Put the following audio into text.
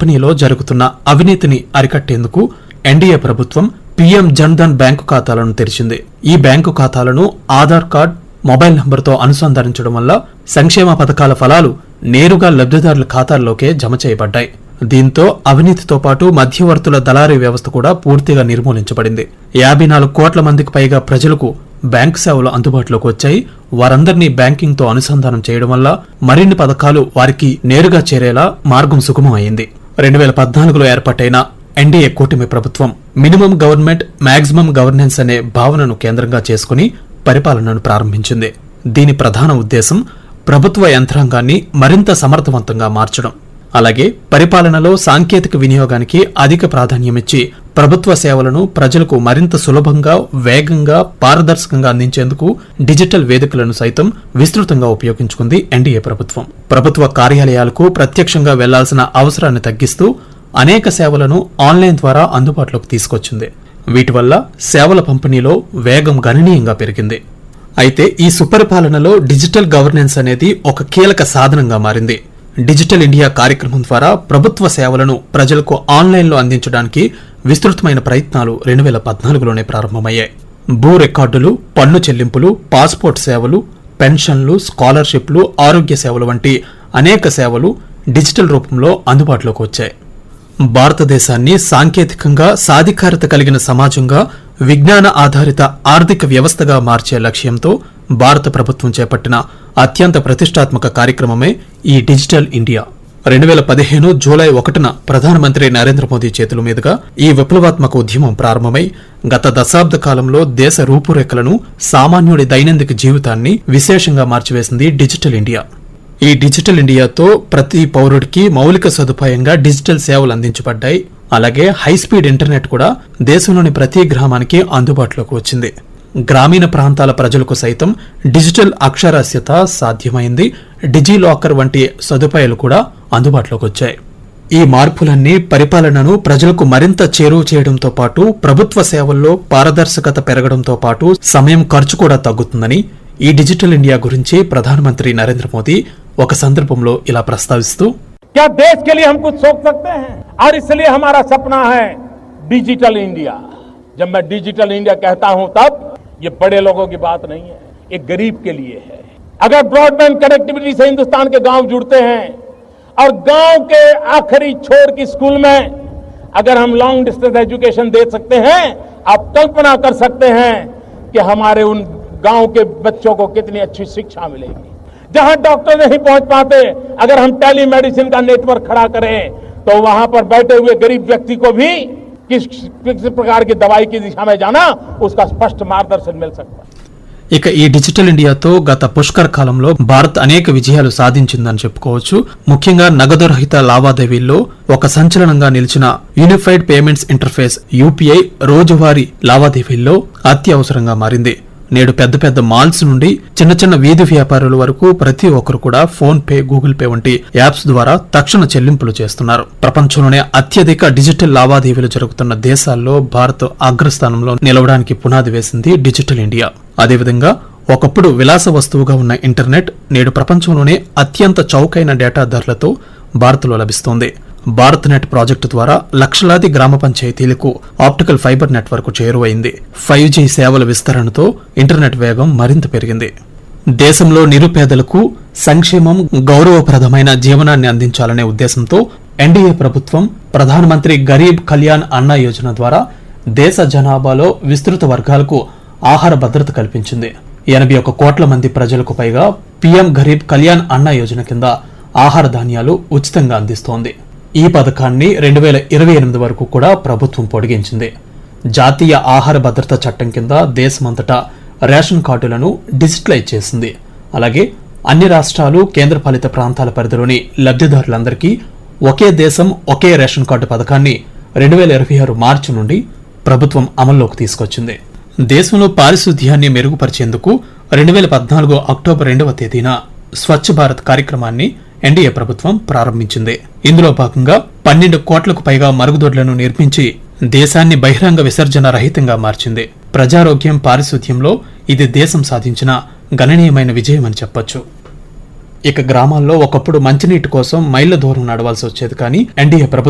పంపిణీలో జరుగుతున్న అవినీతిని అరికట్టేందుకు ఎన్డీఏ ప్రభుత్వం పీఎం జన్ ధన్ బ్యాంకు ఖాతాలను తెరిచింది ఈ బ్యాంకు ఖాతాలను ఆధార్ కార్డ్ మొబైల్ నంబర్తో అనుసంధానించడం వల్ల సంక్షేమ పథకాల ఫలాలు నేరుగా లబ్ధిదారుల ఖాతాల్లోకే జమ చేయబడ్డాయి దీంతో అవినీతితో పాటు మధ్యవర్తుల దళారీ వ్యవస్థ కూడా పూర్తిగా నిర్మూలించబడింది యాభై నాలుగు కోట్ల మందికి పైగా ప్రజలకు బ్యాంకు సేవలు అందుబాటులోకి వచ్చాయి వారందరినీ బ్యాంకింగ్ తో అనుసంధానం చేయడం వల్ల మరిన్ని పథకాలు వారికి నేరుగా చేరేలా మార్గం సుగమం అయింది రెండు వేల పద్నాలుగులో ఏర్పాటైన ఎన్డీఏ కూటమి ప్రభుత్వం మినిమం గవర్నమెంట్ మాక్సిమం గవర్నెన్స్ అనే భావనను కేంద్రంగా చేసుకుని పరిపాలనను ప్రారంభించింది దీని ప్రధాన ఉద్దేశం ప్రభుత్వ యంత్రాంగాన్ని మరింత సమర్థవంతంగా మార్చడం అలాగే పరిపాలనలో సాంకేతిక వినియోగానికి అధిక ప్రాధాన్యమిచ్చి ప్రభుత్వ సేవలను ప్రజలకు మరింత సులభంగా వేగంగా పారదర్శకంగా అందించేందుకు డిజిటల్ వేదికలను సైతం విస్తృతంగా ఉపయోగించుకుంది ఎన్డీఏ ప్రభుత్వం ప్రభుత్వ కార్యాలయాలకు ప్రత్యక్షంగా వెళ్లాల్సిన అవసరాన్ని తగ్గిస్తూ అనేక సేవలను ఆన్లైన్ ద్వారా అందుబాటులోకి తీసుకొచ్చింది వీటి వల్ల సేవల పంపిణీలో వేగం గణనీయంగా పెరిగింది అయితే ఈ సుపరిపాలనలో డిజిటల్ గవర్నెన్స్ అనేది ఒక కీలక సాధనంగా మారింది డిజిటల్ ఇండియా కార్యక్రమం ద్వారా ప్రభుత్వ సేవలను ప్రజలకు ఆన్లైన్లో అందించడానికి విస్తృతమైన ప్రయత్నాలు రెండు వేల పద్నాలుగులోనే ప్రారంభమయ్యాయి భూ రికార్డులు పన్ను చెల్లింపులు పాస్పోర్ట్ సేవలు పెన్షన్లు స్కాలర్షిప్లు ఆరోగ్య సేవలు వంటి అనేక సేవలు డిజిటల్ రూపంలో అందుబాటులోకి వచ్చాయి భారతదేశాన్ని సాంకేతికంగా సాధికారత కలిగిన సమాజంగా విజ్ఞాన ఆధారిత ఆర్థిక వ్యవస్థగా మార్చే లక్ష్యంతో భారత ప్రభుత్వం చేపట్టిన అత్యంత ప్రతిష్టాత్మక కార్యక్రమమే ఈ డిజిటల్ ఇండియా రెండు వేల పదిహేను జూలై ఒకటిన ప్రధానమంత్రి నరేంద్ర మోదీ చేతుల మీదుగా ఈ విప్లవాత్మక ఉద్యమం ప్రారంభమై గత దశాబ్ద కాలంలో దేశ రూపురేఖలను సామాన్యుడి దైనందిక జీవితాన్ని విశేషంగా మార్చివేసింది డిజిటల్ ఇండియా ఈ డిజిటల్ ఇండియాతో ప్రతి పౌరుడికి మౌలిక సదుపాయంగా డిజిటల్ సేవలు అందించబడ్డాయి అలాగే హై స్పీడ్ ఇంటర్నెట్ కూడా దేశంలోని ప్రతి గ్రామానికి అందుబాటులోకి వచ్చింది గ్రామీణ ప్రాంతాల ప్రజలకు సైతం డిజిటల్ అక్షరాస్యత సాధ్యమైంది డిజీ లాకర్ వంటి సదుపాయాలు కూడా అందుబాటులోకి వచ్చాయి ఈ మార్పులన్నీ పరిపాలనను ప్రజలకు మరింత చేరువ చేయడంతో పాటు ప్రభుత్వ సేవల్లో పారదర్శకత పెరగడంతో పాటు సమయం ఖర్చు కూడా తగ్గుతుందని ఈ డిజిటల్ ఇండియా గురించి ప్రధానమంత్రి నరేంద్ర మోదీ ఒక సందర్భంలో ఇలా ప్రస్తావిస్తూ क्या देश के लिए हम कुछ सोच सकते हैं और इसलिए हमारा सपना है डिजिटल इंडिया जब मैं डिजिटल इंडिया कहता हूं तब ये बड़े लोगों की बात नहीं है ये गरीब के लिए है अगर ब्रॉडबैंड कनेक्टिविटी से हिंदुस्तान के गांव जुड़ते हैं और गांव के आखिरी छोर की स्कूल में अगर हम लॉन्ग डिस्टेंस एजुकेशन दे सकते हैं आप कल्पना कर सकते हैं कि हमारे उन गांव के बच्चों को कितनी अच्छी शिक्षा मिलेगी जहां डॉक्टर नहीं पहुंच पाते अगर हम टेली मेडिसिन का नेटवर्क खड़ा करें तो वहां पर बैठे हुए गरीब व्यक्ति को भी किस किस प्रकार की दवाई की दिशा में जाना उसका स्पष्ट मार्गदर्शन मिल सकता है ఇక ఈ డిజిటల్ ఇండియాతో గత పుష్కర్ కాలంలో భారత్ అనేక విజయాలు సాధించిందని చెప్పుకోవచ్చు ముఖ్యంగా నగదు రహిత లావాదేవీల్లో ఒక సంచలనంగా నిలిచిన యూనిఫైడ్ పేమెంట్స్ ఇంటర్ఫేస్ యూపీఐ రోజువారీ లావాదేవీల్లో అత్యవసరంగా మారింది నేడు పెద్ద పెద్ద మాల్స్ నుండి చిన్న చిన్న వీధి వ్యాపారుల వరకు ప్రతి ఒక్కరు కూడా ఫోన్ పే గూగుల్ పే వంటి యాప్స్ ద్వారా తక్షణ చెల్లింపులు చేస్తున్నారు ప్రపంచంలోనే అత్యధిక డిజిటల్ లావాదేవీలు జరుగుతున్న దేశాల్లో భారత్ అగ్రస్థానంలో నిలవడానికి పునాది వేసింది డిజిటల్ ఇండియా అదేవిధంగా ఒకప్పుడు విలాస వస్తువుగా ఉన్న ఇంటర్నెట్ నేడు ప్రపంచంలోనే అత్యంత చౌకైన డేటా ధరలతో భారత్లో లభిస్తోంది భారత్ నెట్ ప్రాజెక్టు ద్వారా లక్షలాది గ్రామ పంచాయతీలకు ఆప్టికల్ ఫైబర్ నెట్వర్క్ చేరువైంది ఫైవ్ జీ సేవల విస్తరణతో ఇంటర్నెట్ వేగం మరింత పెరిగింది దేశంలో నిరుపేదలకు సంక్షేమం గౌరవప్రదమైన జీవనాన్ని అందించాలనే ఉద్దేశంతో ఎన్డీఏ ప్రభుత్వం ప్రధానమంత్రి గరీబ్ కళ్యాణ్ అన్న యోజన ద్వారా దేశ జనాభాలో విస్తృత వర్గాలకు ఆహార భద్రత కల్పించింది ఎనభై ఒక్క కోట్ల మంది ప్రజలకు పైగా పీఎం గరీబ్ కళ్యాణ్ అన్న యోజన కింద ఆహార ధాన్యాలు ఉచితంగా అందిస్తోంది ఈ పథకాన్ని రెండు వేల ఇరవై ఎనిమిది వరకు కూడా ప్రభుత్వం పొడిగించింది జాతీయ ఆహార భద్రత చట్టం కింద దేశమంతటా రేషన్ కార్డులను డిజిటలైజ్ చేసింది అలాగే అన్ని రాష్ట్రాలు కేంద్రపాలిత ప్రాంతాల పరిధిలోని లబ్ధిదారులందరికీ ఒకే దేశం ఒకే రేషన్ కార్డు పథకాన్ని రెండు వేల ఇరవై ఆరు మార్చి నుండి ప్రభుత్వం అమల్లోకి తీసుకొచ్చింది దేశంలో పారిశుధ్యాన్ని మెరుగుపరిచేందుకు రెండు వేల పద్నాలుగు అక్టోబర్ రెండవ తేదీన స్వచ్ఛ భారత్ కార్యక్రమాన్ని ఎన్డీఏ ప్రభుత్వం ప్రారంభించింది ఇందులో భాగంగా పన్నెండు కోట్లకు పైగా మరుగుదొడ్లను నిర్మించి దేశాన్ని బహిరంగ విసర్జన రహితంగా మార్చింది ప్రజారోగ్యం పారిశుధ్యంలో ఇది దేశం సాధించిన గణనీయమైన విజయం అని చెప్పొచ్చు ఇక గ్రామాల్లో ఒకప్పుడు మంచినీటి కోసం మైళ్ల దూరం నడవాల్సి వచ్చేది కానీ ఎన్డీఏ ప్రభుత్వం